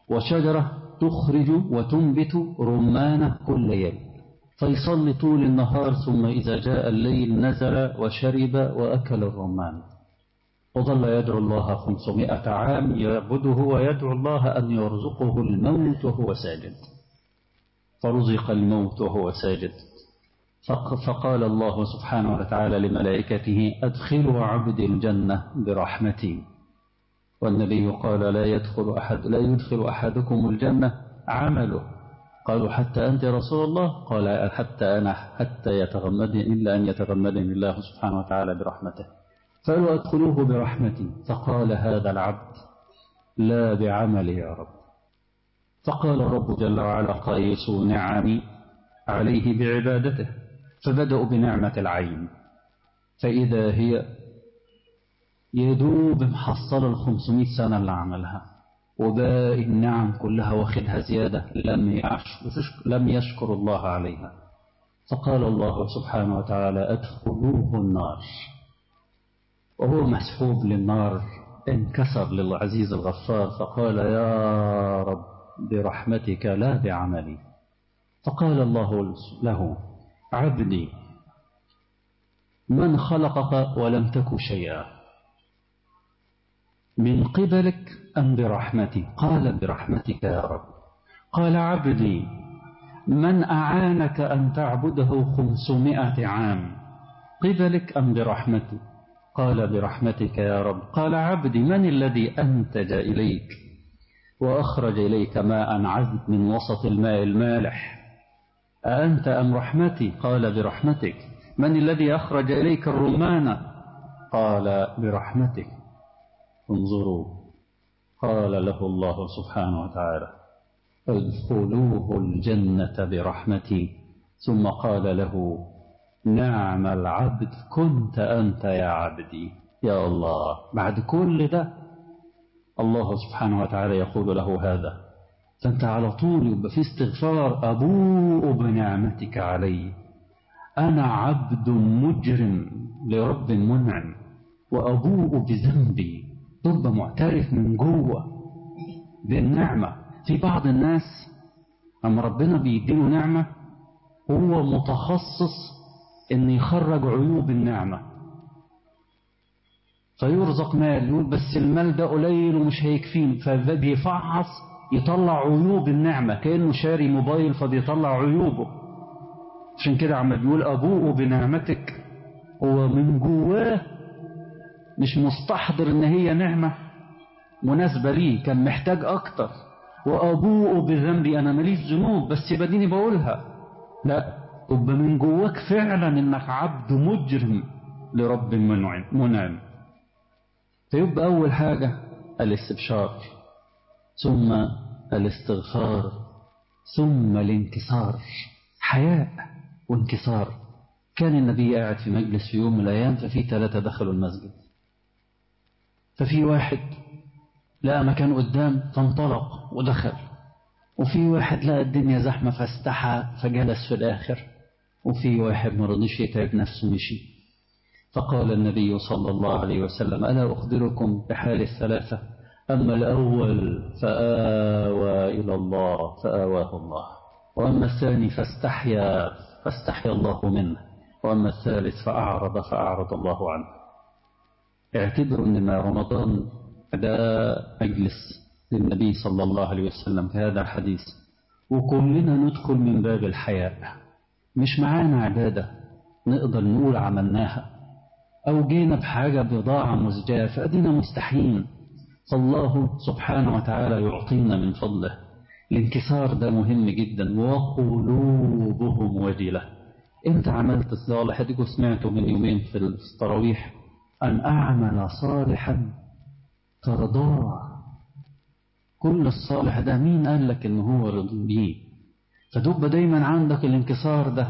وشجرة تخرج وتنبت رمان كل يوم فيصلي طول النهار ثم إذا جاء الليل نزل وشرب وأكل الرمان وظل يدعو الله خمسمائة عام يعبده ويدعو الله أن يرزقه الموت وهو ساجد فرزق الموت وهو ساجد فقال الله سبحانه وتعالى لملائكته أدخلوا عبد الجنة برحمتي والنبي قال لا يدخل أحد لا يدخل أحدكم الجنة عمله قالوا حتى أنت رسول الله قال حتى أنا حتى يتغمدني إلا أن يتغمدني الله سبحانه وتعالى برحمته قالوا أدخلوه برحمتي فقال هذا العبد لا بعملي يا رب فقال الرب جل وعلا قيسوا نعمي عليه بعبادته فبدأوا بنعمة العين فإذا هي يدوب محصل الخمسمائة سنة اللي عملها وباقي النعم كلها واخدها زيادة لم, يشكر لم يشكر الله عليها فقال الله سبحانه وتعالى أدخلوه النار وهو مسحوب للنار انكسر للعزيز الغفار فقال يا رب برحمتك لا بعملي فقال الله له عبدي من خلقك ولم تك شيئا من قبلك أم برحمتي قال برحمتك يا رب قال عبدي من أعانك أن تعبده خمسمائة عام قبلك أم برحمتي قال برحمتك يا رب قال عبدي من الذي أنتج إليك وأخرج إليك ماء عذب من وسط الماء المالح أأنت أم رحمتي قال برحمتك من الذي أخرج إليك الرمان قال برحمتك انظروا قال له الله سبحانه وتعالى ادخلوه الجنة برحمتي ثم قال له نعم العبد كنت أنت يا عبدي يا الله بعد كل ده الله سبحانه وتعالى يقول له هذا فأنت على طول يبقى في استغفار أبوء بنعمتك علي أنا عبد مجرم لرب منعم وأبوء بذنبي تبقى معترف من جوه بالنعمة في بعض الناس أما ربنا بيديله نعمة هو متخصص ان يخرج عيوب النعمة فيرزق مال يقول بس المال ده قليل ومش هيكفيني فبيفعص يطلع عيوب النعمة كأنه شاري موبايل فبيطلع عيوبه عشان كده عم بيقول أبوء بنعمتك هو من جواه مش مستحضر ان هي نعمة مناسبة ليه كان محتاج اكتر وأبوء بذنبي أنا ماليش ذنوب بس بديني بقولها لا تبقى من جواك فعلا انك عبد مجرم لرب منعم فيبقى اول حاجة الاستبشار ثم الاستغفار ثم الانكسار حياء وانكسار كان النبي قاعد في مجلس في يوم من الايام ففي ثلاثة دخلوا المسجد ففي واحد لقى مكان قدام فانطلق ودخل وفي واحد لقى الدنيا زحمة فاستحى فجلس في الآخر وفي واحد ما رضيش يتعب نفسه مشي فقال النبي صلى الله عليه وسلم ألا أخبركم بحال الثلاثة أما الأول فآوى إلى الله فآواه الله وأما الثاني فاستحيا فاستحيا الله منه وأما الثالث فأعرض فأعرض الله عنه اعتبروا أن ما رمضان ده مجلس للنبي صلى الله عليه وسلم في هذا الحديث وكلنا ندخل من باب الحياء مش معانا عبادة نقدر نقول عملناها أو جينا بحاجة بضاعة مزجاة فأدينا مستحيين فالله سبحانه وتعالى يعطينا من فضله الانكسار ده مهم جدا وقلوبهم وجلة انت عملت صالح اديكوا سمعتوا من يومين في التراويح أن أعمل صالحا ترضاه كل الصالح ده مين قال لك ان هو رضي بيه فتبقى دايما عندك الانكسار ده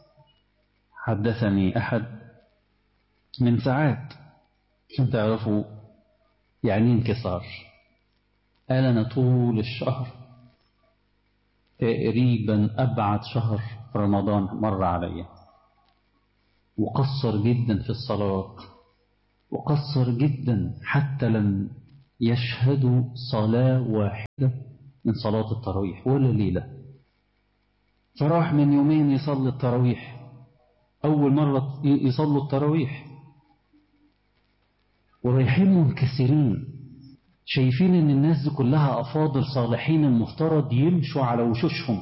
حدثني أحد من ساعات عشان تعرفوا يعني انكسار قال أنا طول الشهر تقريبا أبعد شهر رمضان مر عليا وقصر جدا في الصلاة وقصر جدا حتى لم يشهدوا صلاة واحدة من صلاة التراويح ولا ليلة فراح من يومين يصلي التراويح أول مرة يصلوا التراويح ورايحين منكسرين شايفين ان الناس دي كلها افاضل صالحين المفترض يمشوا على وشوشهم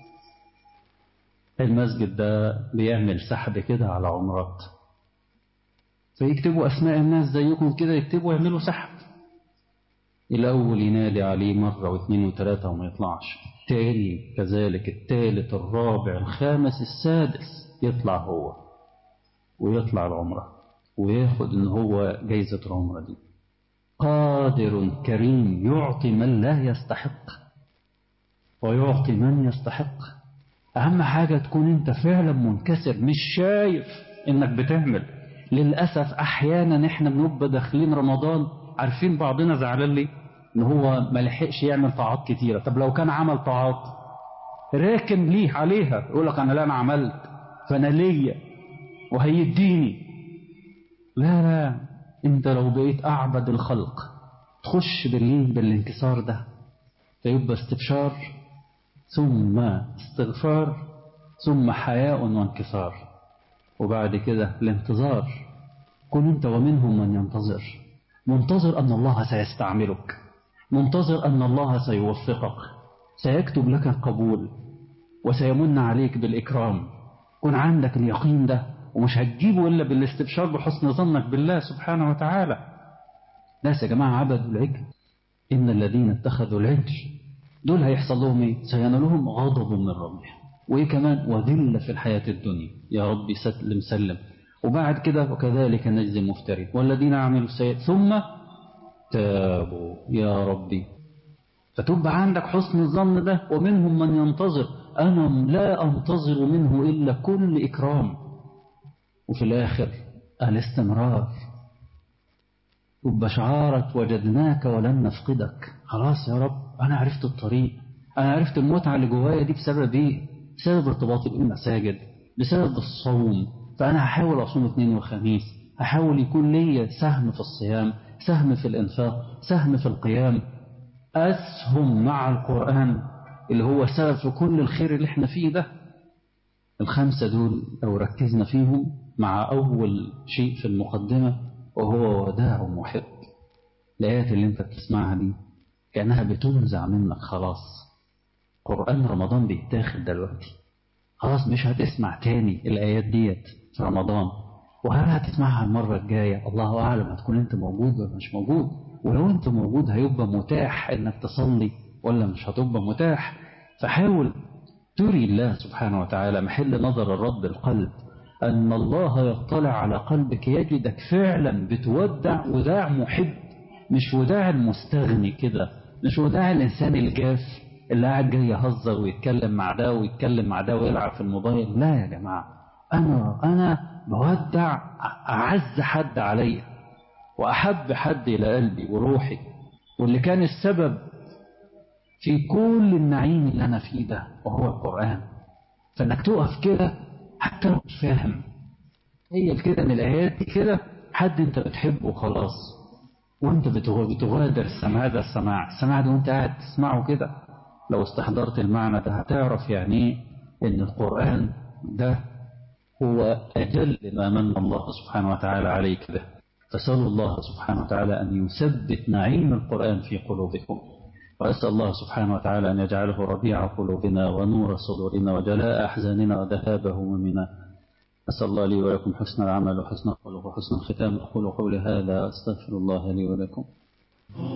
المسجد ده بيعمل سحب كده على عمرات فيكتبوا اسماء الناس زيكم كده يكتبوا يعملوا سحب الاول ينادي عليه مرة واثنين وثلاثة وما يطلعش التاني كذلك الثالث الرابع الخامس السادس يطلع هو ويطلع العمرة وياخد ان هو جايزة العمرة دي قادر كريم يعطي من لا يستحق ويعطي من يستحق أهم حاجة تكون أنت فعلا منكسر مش شايف إنك بتعمل للأسف أحيانا إحنا بنبقى داخلين رمضان عارفين بعضنا زعلان ليه إن هو ما لحقش يعمل طاعات كتيرة طب لو كان عمل طاعات راكن ليه عليها يقول لك أنا لا أنا عملت فأنا ليا وهيديني لا لا انت لو بقيت اعبد الخلق تخش بالليل بالانكسار ده فيبقى استبشار ثم استغفار ثم حياء وانكسار وبعد كده الانتظار كن انت ومنهم من ينتظر منتظر ان الله سيستعملك منتظر ان الله سيوفقك سيكتب لك القبول وسيمن عليك بالاكرام كن عندك اليقين ده ومش هتجيبه إلا بالاستبشار بحسن ظنك بالله سبحانه وتعالى ناس يا جماعة عبدوا العجل إن الذين اتخذوا العجل دول هيحصل لهم إيه سينالهم غضب من ربهم وإيه كمان وذلة في الحياة الدنيا يا رب سلم سلم وبعد كده وكذلك نجزي المفترين والذين عملوا السيئات ثم تابوا يا ربي فتبقى عندك حسن الظن ده ومنهم من ينتظر أنا لا أنتظر منه إلا كل إكرام وفي الآخر الاستمرار وبشعارك وجدناك ولن نفقدك خلاص يا رب أنا عرفت الطريق أنا عرفت المتعة اللي جوايا دي بسبب إيه بسبب ارتباطي بالمساجد بسبب الصوم فأنا هحاول أصوم اثنين وخميس هحاول يكون لي سهم في الصيام سهم في الإنفاق سهم في القيام أسهم مع القرآن اللي هو سبب في كل الخير اللي احنا فيه ده الخمسة دول لو ركزنا فيهم مع أول شيء في المقدمة وهو وداع محب الآيات اللي انت بتسمعها دي كأنها بتنزع منك خلاص قرآن رمضان بيتاخد دلوقتي خلاص مش هتسمع تاني الآيات ديت في رمضان وهل هتسمعها المرة الجاية الله أعلم هتكون انت موجود ولا مش موجود ولو انت موجود هيبقى متاح انك تصلي ولا مش هتبقى متاح فحاول تري الله سبحانه وتعالى محل نظر الرب القلب أن الله يطلع على قلبك يجدك فعلا بتودع وداع محب مش وداع المستغني كده مش وداع الإنسان الجاف اللي قاعد جاي يهزر ويتكلم مع ده ويتكلم مع ده ويلعب في الموبايل لا يا جماعة أنا أنا بودع أعز حد عليا وأحب حد إلى قلبي وروحي واللي كان السبب في كل النعيم اللي أنا فيه ده وهو القرآن فإنك تقف كده حتى لو مش فاهم هي كده من الآيات دي كده حد أنت بتحبه خلاص وأنت بتغادر السماع ده السماع السماع ده وأنت قاعد تسمعه كده لو استحضرت المعنى ده هتعرف يعني إيه إن القرآن ده هو أجل ما من الله سبحانه وتعالى عليك به فسأل الله سبحانه وتعالى أن يثبت نعيم القرآن في قلوبكم وأسأل الله سبحانه وتعالى أن يجعله ربيع قلوبنا ونور صدورنا وجلاء أحزاننا وذهاب همومنا أسأل الله لي ولكم حسن العمل وحسن الخلق وحسن الختام أقول قولي هذا أستغفر الله لي ولكم